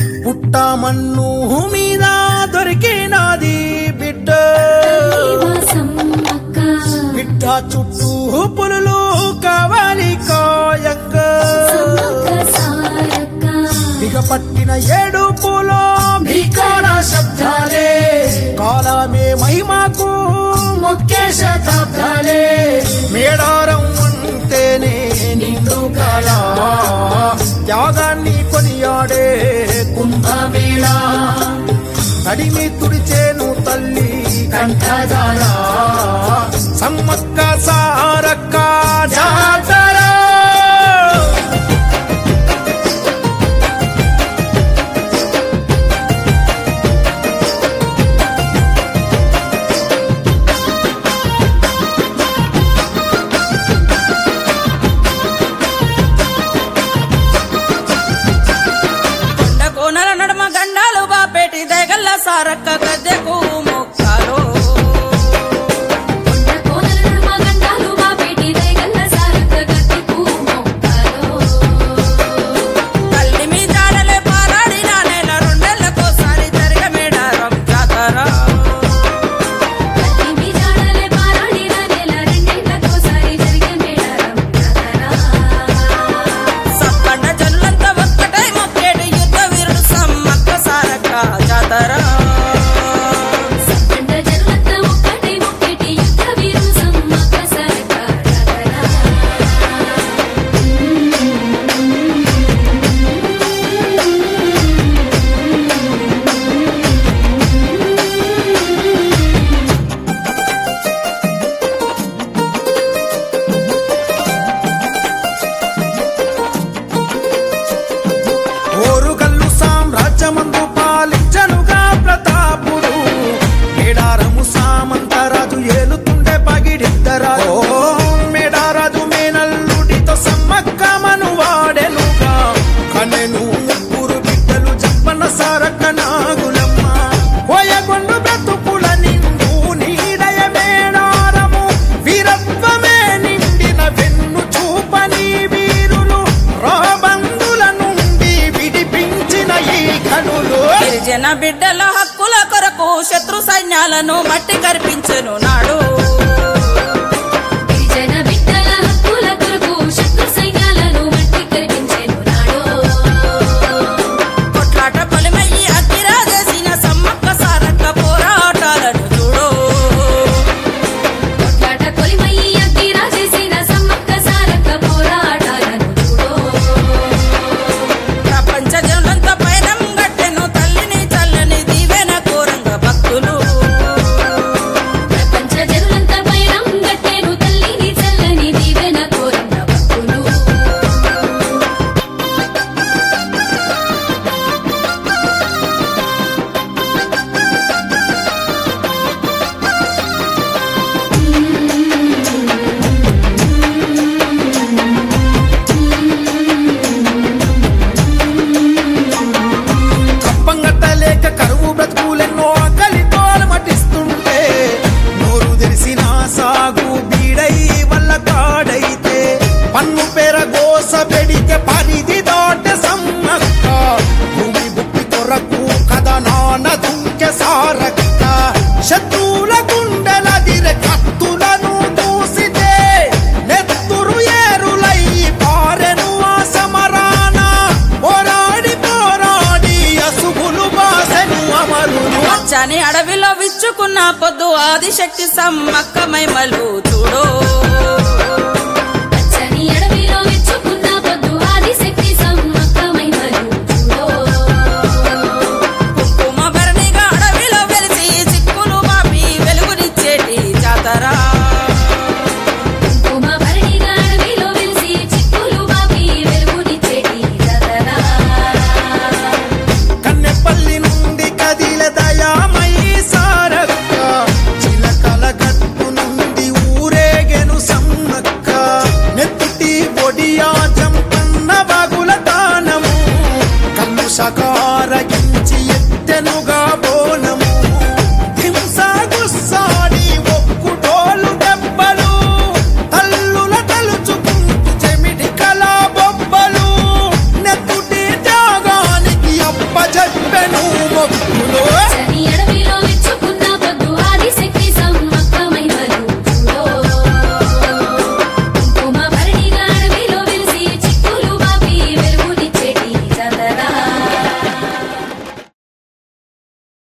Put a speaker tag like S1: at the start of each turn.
S1: పుట్టమన్ను మీద దొరికినది బిడ్డ
S2: సమ్మక్క
S1: బిడ్డ చుట్టూ పులులు కావాలి కాయంగా
S2: సమ్మక్క సారక్క
S1: బిగపట్టిన ఏడు పూలో భీకార శబ్దాలే కాలమే మహిమకు ముఖ్య శతాబ్దాలే మేడారం అంటేనే నిండు కాల త్యాగాన్ని కొనియాడే కుంభమేళ తడిమి తుడిచేను తల్లి కంఠదార సమ్మక్క సారక్క జాతర
S3: కొండ కోనల నడుమ గండాలు బాపేటి దగల్ల సారక్క గద్దెకు మొక్కాలో
S2: కొండ కోనల నడుమ గండాలు బాపేటి దయగల్ల సారక్క గద్దెకు మొక్కాలో
S3: తల్లి మీ జాడలే పారాడిన నెల రెండేళ్లకోసారి జరిగే మేడారం జాతర
S2: కత్తి మీ జాడలే పారాడిన నెల రెండేళ్లకోసారి జరిగే మేడారం జాతర
S3: సత్తండ జనులంతా ఒక్కటై మొక్కేటి యుద్ధ వీరుడు సమ్మక్క సారక్క జాతర
S2: సంబండ జనులంతా ఒక్కటే మొక్కేటి యుద్ధ వీరు సమ్మక్క సారక్క జాతర
S1: ఓరుగల్లు సామ్రాజ్యమందు పాలించనుగా ప్రతాపుడు మేడారము సామంతరాజు ఏలుతుండే పగిడిద్దరాజు ఓ మేడారాజు మేనల్లుడితో సమ్మక్కమను వాడెనుగా కనెను ముగ్గురు బిడ్డలు చెప్పన సారక్క నాగులమ్మ పోయగొండు బ్రతుకుల నిండు నీడయ మేడారము వీరత్వమే నిండిన వెన్ను చూపని వీరులు రాబందుల నుండి విడిపించిన ఈ కనులు
S3: గిరిజన బిడ్డల హక్కుల కొరకు శత్రు సైన్యాలను మట్టి కరిపించెను నాడు
S2: గిరిజన బిడ్డల హక్కుల కొరకు శత్రు సైన్యాలను మట్టి కరిపించెను నాడు
S3: కొట్లాట పొలిమయ్యి అగ్గిరాజేసిన సమ్మక్క సారక్క పోరాటాలను చూడు
S2: కొట్లాట కొలిమయ్యి అగ్గిరా చేసిన సమ్మక్క సారక్క పోరాటాలను చూడు
S3: ప్రపంచ జనులంతా పైనం గట్టెను తల్లిని చల్లని దీవెన కోరంగ భక్తులు
S2: ప్రపంచ జనులంతా పైరం గట్టెను తల్లిని చల్లని దీవెన కోరంగ భక్తులు
S1: కప్పంగట్టలేక కరువు బ్రతుకులెన్నో కలితోలు మటిస్తుంటే నోరు తెరిసిన సాగు బీడై వల్ల కాడైతే పన్ను పెర గోస పెడితే పరిధి దాటే సమ్మక్క భూమి బుప్పి కొరకు కథ నాన్న దుంకె సారక్క శత్రువుల గుండెల దిరె కత్తులను దూసితే నెత్తురు ఏరులై పారెను ఆ సమరాన పోరాడి పోరాడి అసుగులు బాసెను అమరులు
S3: పచ్చని అడవిలో విచ్చుకున్న పొద్దు ఆదిశక్తి సమ్మక్క మైమలు చూడు
S2: పచ్చని అడవిలో విచ్చుకున్న పొద్దు ఆదిశక్తి సమ్మక్క మహిమలు చూడో
S3: కుంకుమ భరణిగా అడవిలో వెలిసి చిక్కులు మాపి వెలుగునిచ్చేటి జాతర
S2: కుంకుమ భరణిగా అడవిలో వెలిసి చిక్కులు బాపి వెలుగునిచ్చేటి జాతర
S1: కన్నెపల్లి నుండి కదిల దయామయి సారక్క చిలకల గట్టు నుండి ఊరేగెను సమ్మక్క నెత్తుటి ఒడియా జంపన్న బాగుల దానము కన్ను సకార